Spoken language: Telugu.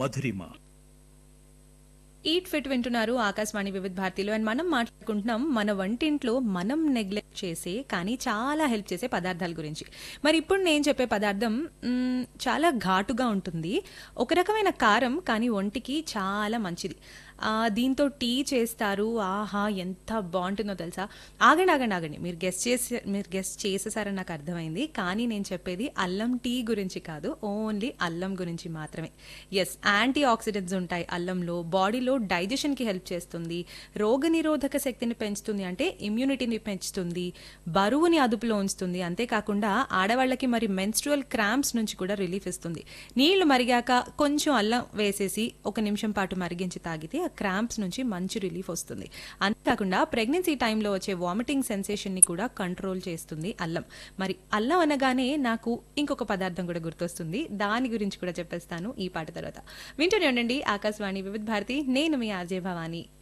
మధురిమ ఈట్ ఫిట్ వింటున్నారు ఆకాశవాణి వివిధ భారతిలో అండ్ మనం మాట్లాడుకుంటున్నాం మన వంటింట్లో మనం నెగ్లెక్ట్ చేసే కానీ చాలా హెల్ప్ చేసే పదార్థాల గురించి మరి ఇప్పుడు నేను చెప్పే పదార్థం మ్, చాలా ఘాటుగా ఉంటుంది ఒక రకమైన కారం కానీ ఒంటికి చాలా మంచిది ఆ, దీంతో టీ చేస్తారు ఆహా ఎంత బాగుంటుందో తెలుసా ఆగండి ఆగండి ఆగండి మీరు గెస్ట్ చేసే మీరు గెస్ట్ చేసేసారని నాకు అర్థమైంది కానీ నేను చెప్పేది అల్లం టీ గురించి కాదు ఓన్లీ అల్లం గురించి మాత్రమే ఎస్ యాంటీ ఆక్సిడెంట్స్ ఉంటాయి అల్లంలో బాడీలో డైజెషన్కి హెల్ప్ చేస్తుంది రోగనిరోధక శక్తిని పెంచుతుంది అంటే ఇమ్యూనిటీని పెంచుతుంది బరువుని అదుపులో ఉంచుతుంది అంతేకాకుండా ఆడవాళ్ళకి మరి మెన్స్ట్రువల్ క్రాంప్స్ నుంచి కూడా రిలీఫ్ ఇస్తుంది నీళ్లు మరిగాక కొంచెం అల్లం వేసేసి ఒక నిమిషం పాటు మరిగించి తాగితే ఆ క్రాంప్స్ నుంచి మంచి రిలీఫ్ వస్తుంది అంతేకాకుండా ప్రెగ్నెన్సీ టైంలో వచ్చే వామిటింగ్ సెన్సేషన్ని కూడా కంట్రోల్ చేస్తుంది అల్లం మరి అల్లం అనగానే నాకు ఇంకొక పదార్థం కూడా గుర్తొస్తుంది దాని గురించి కూడా చెప్పేస్తాను ఈ పాట తర్వాత వింటూనే ఉండండి ఆకాశవాణి వివిధ భారతి నేను మీ ఆర్జే భవాని